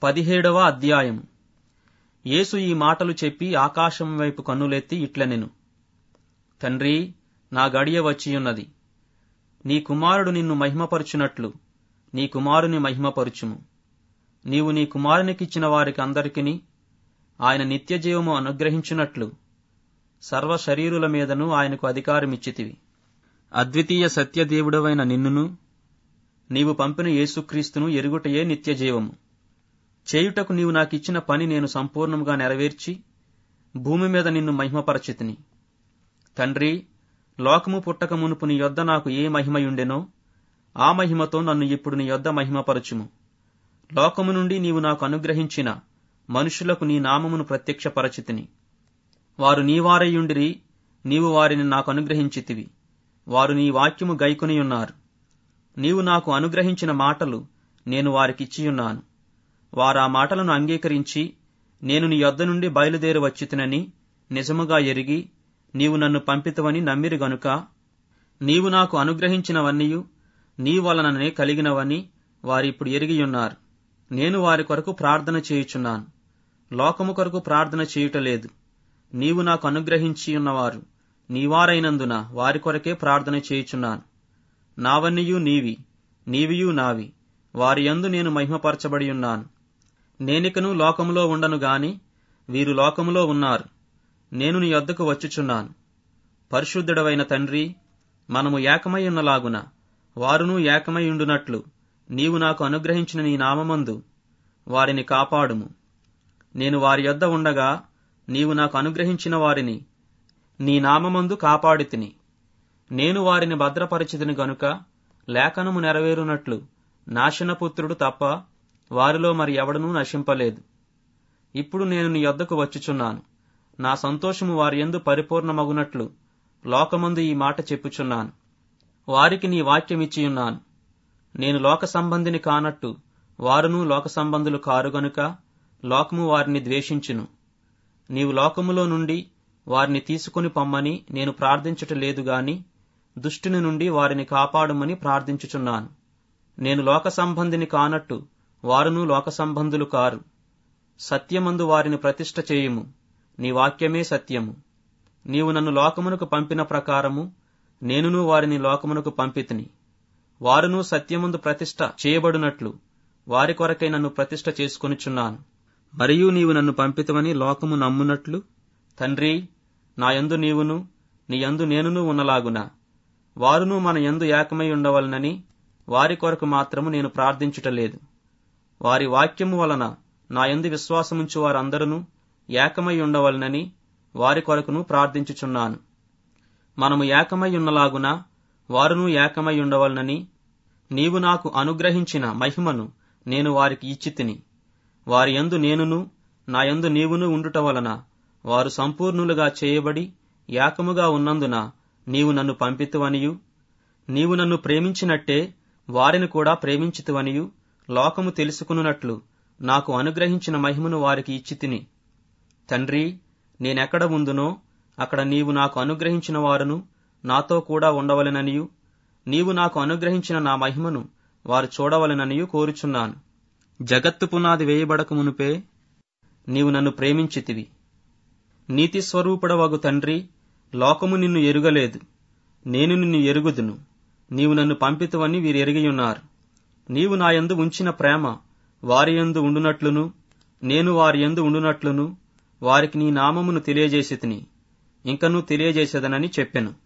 పదిహేడవ అధ్యాయం యేసు ఈ మాటలు చెప్పి ఆకాశం వైపు కన్నులెత్తి ఇట్లనెను తండ్రి నా గడియ వచ్చియున్నది నీ కుమారుడు నిన్ను మహిమపరుచునట్లు నీ కుమారుని మహిమపరుచుము నీవు నీ కుమారునికిచ్చిన వారికి అందరికిని ఆయన నిత్యజీవము అనుగ్రహించునట్లు సర్వ శరీరుల మీదను ఆయనకు అధికారమిచ్చితివి అద్వితీయ సత్యదేవుడవైన నిన్నును నీవు పంపిన యేసుక్రీస్తును ఎరుగుటయే నిత్యజీవము చేయుటకు నీవు నాకిచ్చిన పని నేను సంపూర్ణంగా నెరవేర్చి భూమి మీద నిన్ను మహిమపరచితిని తండ్రి లోకము పుట్టక మునుపు నీ యొద్ద నాకు ఏ మహిమయుండెనో ఆ మహిమతో నన్ను ఇప్పుడు నీ యొద్ద మహిమపరచుము లోకము నుండి నీవు నాకు అనుగ్రహించిన మనుషులకు నీ నామమును ప్రత్యక్షపరచితిని వారు నీవారయ్యుండిరి నీవు వారిని నాకు అనుగ్రహించితివి వారు నీ వాక్యము గైకొనియున్నారు నీవు నాకు అనుగ్రహించిన మాటలు నేను వారికిచ్చియున్నాను వారా మాటలను అంగీకరించి నేను నీ యొద్ద నుండి బయలుదేరి వచ్చితినని నిజముగా ఎరిగి నీవు నన్ను పంపితవని నమ్మిరి గనుక నీవు నాకు అనుగ్రహించినవన్నీయు నీ వలననే కలిగినవని వారిప్పుడు ఎరిగియున్నారు నేను వారి కొరకు ప్రార్థన చేయుచున్నాను లోకము కొరకు ప్రార్థన చేయుటలేదు నీవు నాకు అనుగ్రహించి ఉన్నవారు నీవారైనందున వారి కొరకే ప్రార్థన చేయుచున్నాను నావన్నీయు నీవి నీవియు నావి వారి యందు నేను మహిమపరచబడి ఉన్నాను నేనికను లోకములో ఉండను గాని వీరు లోకములో ఉన్నారు నేను నీ యొద్దకు వచ్చుచున్నాను పరిశుద్ధుడవైన తండ్రి మనము ఏకమై ఉన్నలాగున వారును ఏకమై ఉండునట్లు నీవు నాకు అనుగ్రహించిన నీ నామమందు వారిని కాపాడుము నేను వారి యొద్ద ఉండగా నీవు నాకు అనుగ్రహించిన వారిని నీ నామమందు కాపాడితిని నేను వారిని భద్రపరిచితిని గనుక లేఖనము నెరవేరునట్లు నాశనపుత్రుడు తప్ప వారిలో మరి ఎవడనూ నశింపలేదు ఇప్పుడు నేను నీ యొద్దకు వచ్చుచున్నాను నా సంతోషము వారి యందు పరిపూర్ణమగునట్లు లోకమందు ఈ మాట చెప్పుచున్నాను వారికి నీ వాక్యమిచ్చియున్నాను నేను లోక సంబంధిని కానట్టు వారును లోక సంబంధులు కారు గనుక లోకము వారిని ద్వేషించును నీవు లోకములో నుండి వారిని తీసుకుని పొమ్మని నేను ప్రార్థించుట లేదు గాని దుష్టుని నుండి వారిని కాపాడమని ప్రార్థించుచున్నాను నేను లోక సంబంధిని కానట్టు వారును లోక సంబంధులు కారు సత్యమందు వారిని ప్రతిష్ఠ చేయుము నీ వాక్యమే సత్యము నీవు నన్ను లోకమునకు పంపిన ప్రకారము నేనును వారిని లోకమునకు పంపితిని వారును సత్యమందు ప్రతిష్ఠ చేయబడినట్లు వారి కొరకై నన్ను ప్రతిష్ఠ చేసుకొనుచున్నాను మరియు నీవు నన్ను పంపితవని లోకము నమ్మునట్లు తండ్రి నా యందు నీవును నీ యందు నేనును ఉన్నలాగున వారును మన యందు ఏకమై ఉండవలనని వారి కొరకు మాత్రము నేను ప్రార్థించుటలేదు వారి వాక్యము వలన నా యందు విశ్వాసముంచు వారందరూ ఏకమై ఉండవలనని వారి కొరకును ప్రార్థించుచున్నాను మనము ఏకమై ఉన్నలాగున వారును ఏకమై ఉండవలనని నీవు నాకు అనుగ్రహించిన మహిమను నేను వారికి ఇచ్చితిని వారి యందు నేనును నా యందు నీవును ఉండుట వలన వారు సంపూర్ణులుగా చేయబడి ఏకముగా ఉన్నందున నీవు నన్ను పంపితువనియు నీవు నన్ను ప్రేమించినట్టే వారిని కూడా ప్రేమించితువనియు లోకము తెలుసుకున్నట్లు నాకు అనుగ్రహించిన మహిమను వారికి ఇచ్చి తిని తండ్రి నేనెక్కడ ఉందునో అక్కడ నీవు నాకు అనుగ్రహించిన వారును నాతో కూడా ఉండవలెననియు నీవు నాకు అనుగ్రహించిన నా మహిమను వారు చూడవలెననియు కోరుచున్నాను జగత్తు పునాది వేయబడక మునుపే నీవు నన్ను ప్రేమించితివి నీతి స్వరూపుడవగు తండ్రి లోకము నిన్ను ఎరుగలేదు నేను నిన్ను ఎరుగుదును నీవు నన్ను పంపితువని వీరు ఎరిగియున్నారు నీవు నా యందు ఉంచిన ప్రేమ వారి యందు ఉండునట్లును నేను వారి యందు ఉండునట్లును వారికి నీ నామమును తెలియజేసి తిని ఇంకనూ తెలియజేసేదనని చెప్పెను